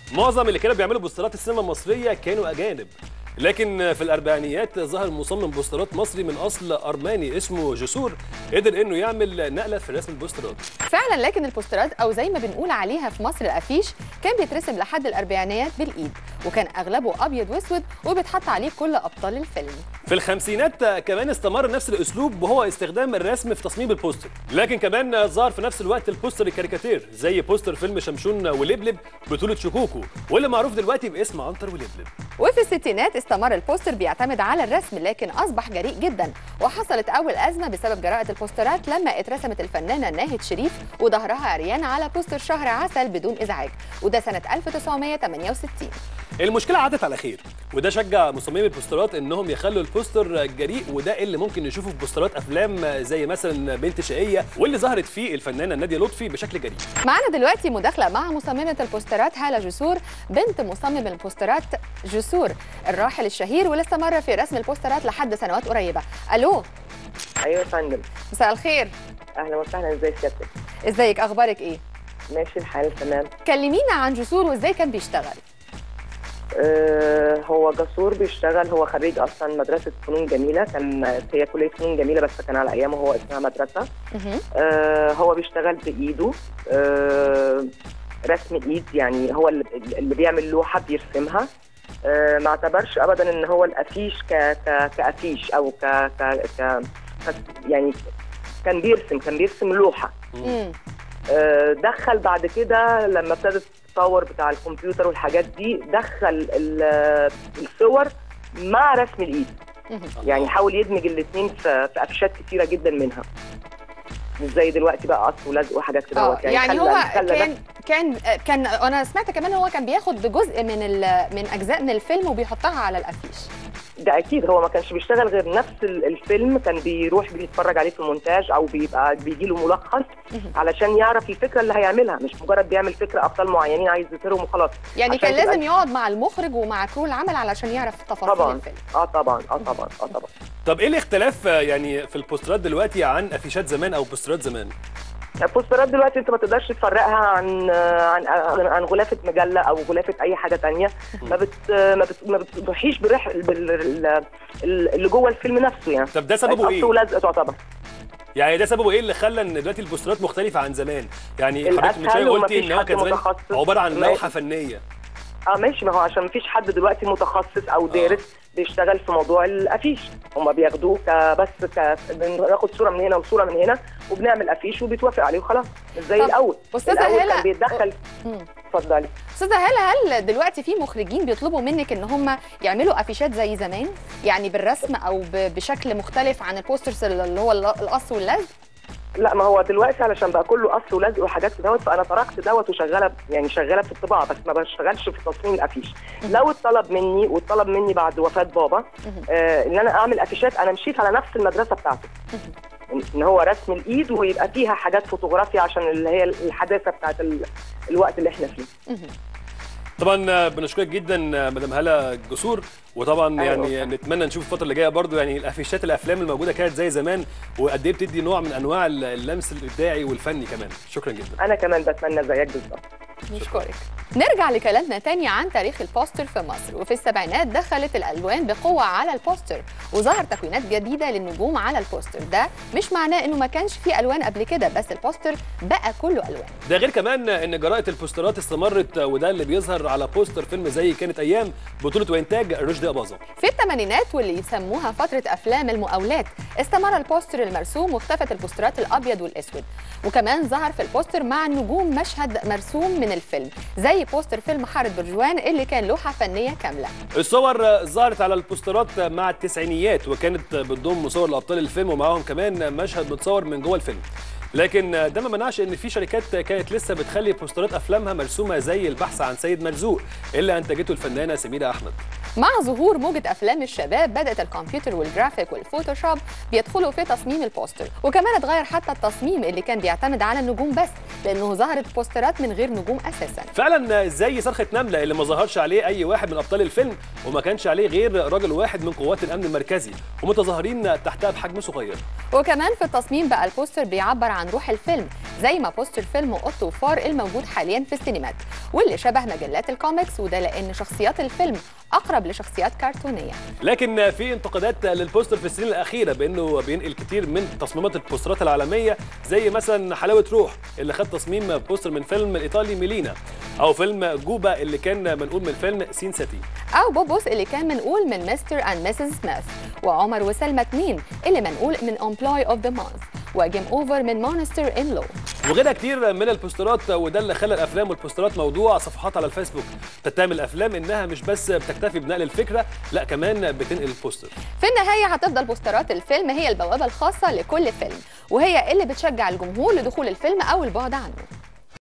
معظم اللي كانوا بيعملوا بوسترات السينما المصريه كانوا اجانب لكن في الاربعينيات ظهر مصمم بوسترات مصري من اصل ارماني اسمه جسور قدر انه يعمل نقله في رسم البوسترات فعلا لكن البوسترات او زي ما بنقول عليها في مصر الافيش كان بيترسم لحد الاربعينيات بالايد وكان اغلبه ابيض واسود وبيتحط عليه كل ابطال الفيلم في الخمسينات كمان استمر نفس الاسلوب وهو استخدام الرسم في تصميم البوستر لكن كمان ظهر في نفس الوقت البوستر الكاريكاتير زي بوستر فيلم شمشون ولبلب بطوله شكوكو واللي معروف دلوقتي باسم عنتر ولبلب وفي الستينات استمر البوستر بيعتمد على الرسم لكن اصبح جريء جدا وحصلت اول ازمه بسبب جراءه البوسترات لما اترسمت الفنانه ناهد شريف وظهرها عريان على بوستر شهر عسل بدون ازعاج وده سنه 1968 المشكله عدت على خير وده شجع مصممي البوسترات انهم يخلوا البوستر جريء وده اللي ممكن نشوفه في بوسترات افلام زي مثلا بنت شقيه واللي ظهرت فيه الفنانه ناديه لطفي بشكل جريء معانا دلوقتي مداخله مع مصممه البوسترات هاله جسور بنت مصمم البوسترات جسور الراحل الشهير واللي استمر في رسم البوسترات لحد سنوات قريبه الو ايوه يا فندم مساء الخير اهلا وسهلا ازي سيادتك ازيك اخبارك ايه ماشي الحال تمام كلمينا عن جسور وازاي كان بيشتغل آه هو جسور بيشتغل هو خريج اصلا مدرسه فنون جميله كان هي كليه فنون جميله بس كان على ايامه هو اسمها مدرسه مهم. آه هو بيشتغل بايده آه رسم ايد يعني هو اللي, اللي بيعمل لوحه بيرسمها آه ما اعتبرش ابدا ان هو الافيش ك ك كافيش او ك ك, ك ك- يعني كان بيرسم كان بيرسم لوحه مم. آه، دخل بعد كده لما ابتدت التطور بتاع الكمبيوتر والحاجات دي دخل ال- الصور مع رسم الايد مهم. يعني حاول يدمج الاثنين في في افشات كتيره جدا منها مش زي دلوقتي بقى قص ولزق وحاجات كده اه اهوت. يعني خلى- هو خلى كان ده- كان كان انا سمعت كمان هو كان بياخد جزء من ال- من اجزاء من الفيلم وبيحطها على الافيش ده اكيد هو ما كانش بيشتغل غير نفس ال- الفيلم كان بيروح بيتفرج عليه في المونتاج او بيبقى بيجي له ملخص مهم. علشان يعرف الفكره اللي هيعملها مش مجرد بيعمل فكره ابطال معينين عايز يظهرهم وخلاص يعني عشان كان تبقى- لازم يقعد مع المخرج ومع كرو العمل علشان يعرف تفاصيل طبعا الفيلم اه طبعا اه طبعا اه طبعا طب ايه الاختلاف آه، يعني في البوسترات دلوقتي عن افيشات زمان او بوسترات زمان البوسترات دلوقتي انت ما تقدرش تفرقها عن عن عن, عن غلافه مجله او غلافه اي حاجه تانية ما بت ما بت ما بتروحيش بالريح بال- ال- ال- اللي جوه الفيلم نفسه يعني طب ده سببه قص ايه ولزق تعتبر يعني ده سببه ايه اللي خلى ان دلوقتي البوسترات مختلفه عن زمان يعني حضرتك من الأسهل شويه قلتي ومفيش ان هو حد كان زمان متخصص. عباره عن ما- لوحه فنيه اه ماشي ما هو عشان ما فيش حد دلوقتي متخصص او دارس بيشتغل في موضوع الافيش هم بياخدوه كبس ك بناخد صوره من هنا وصوره من هنا وبنعمل افيش وبيتوافق عليه وخلاص مش زي طب، الاول أستاذة الاول هالة، كان بيتدخل مم. اتفضلي استاذه هلا هل دلوقتي في مخرجين بيطلبوا منك ان هم يعملوا افيشات زي زمان يعني بالرسم او ب- بشكل مختلف عن البوسترز اللي هو ال- القص واللزق لا ما هو دلوقتي علشان بقى كله قص ولزق وحاجات كده دوت فانا تركت دوت وشغاله يعني شغاله في الطباعه بس ما بشتغلش في تصميم الافيش لو اتطلب مني واتطلب مني بعد وفاه بابا آه ان انا اعمل افيشات انا مشيت على نفس المدرسه بتاعته إن- ان هو رسم الايد ويبقى فيها حاجات فوتوغرافيا عشان اللي هي الحداثه بتاعت ال... الوقت اللي احنا فيه طبعا آه، بنشكرك جدا آه، مدام هاله جسور وطبعا أيوة. يعني نتمنى نشوف الفتره اللي جايه برضو يعني الافيشات الافلام الموجوده كانت زي زمان وقد ايه بتدي نوع من انواع اللمس الابداعي والفني كمان شكرا جدا انا كمان بتمنى زيك بالظبط نشكرك نرجع لكلامنا تاني عن تاريخ البوستر في مصر وفي السبعينات دخلت الالوان بقوه على البوستر وظهر تكوينات جديده للنجوم على البوستر ده مش معناه انه ما كانش فيه الوان قبل كده بس البوستر بقى كله الوان ده غير كمان ان جرائه البوسترات استمرت وده اللي بيظهر على بوستر فيلم زي كانت ايام بطوله وانتاج رشدي اباظه في الثمانينات واللي يسموها فترة أفلام المقاولات استمر البوستر المرسوم واختفت البوسترات الأبيض والأسود وكمان ظهر في البوستر مع النجوم مشهد مرسوم من الفيلم زي بوستر فيلم حارة برجوان اللي كان لوحة فنية كاملة الصور ظهرت على البوسترات مع التسعينيات وكانت بتضم صور لابطال الفيلم ومعاهم كمان مشهد متصور من جوه الفيلم لكن ده ما منعش ان في شركات كانت لسه بتخلي بوسترات افلامها مرسومه زي البحث عن سيد مرزوق اللي انتجته الفنانه سميره احمد مع ظهور موجة أفلام الشباب بدأت الكمبيوتر والجرافيك والفوتوشوب بيدخلوا في تصميم البوستر وكمان اتغير حتى التصميم اللي كان بيعتمد على النجوم بس لأنه ظهرت بوسترات من غير نجوم أساسا فعلا زي صرخه نمله اللي ما ظهرش عليه اي واحد من ابطال الفيلم وما كانش عليه غير راجل واحد من قوات الامن المركزي ومتظاهرين تحتها بحجم صغير وكمان في التصميم بقى البوستر بيعبر عن روح الفيلم زي ما بوستر فيلم قط وفار الموجود حاليا في السينمات واللي شبه مجلات الكوميكس وده لأن شخصيات الفيلم أقرب لشخصيات كرتونية لكن في انتقادات للبوستر في السنين الاخيره بانه بينقل كتير من تصميمات البوسترات العالميه زي مثلا حلاوه روح اللي خد تصميم بوستر من فيلم الايطالي ميلينا او فيلم جوبا اللي كان منقول من فيلم سين سيتي أو بوبوس اللي كان منقول من مستر أند ميسيس سميث وعمر وسلمى اتنين اللي منقول من امبلوي اوف ذا مانث وجيم اوفر من مونستر ان لو وغيرها كتير من البوسترات وده اللي خلى الافلام والبوسترات موضوع صفحات على الفيسبوك تتهم الافلام انها مش بس بتكتفي بنقل الفكره لا كمان بتنقل البوستر في النهاية هتفضل بوسترات الفيلم هي البوابة الخاصة لكل فيلم وهي اللي بتشجع الجمهور لدخول الفيلم أو البعد عنه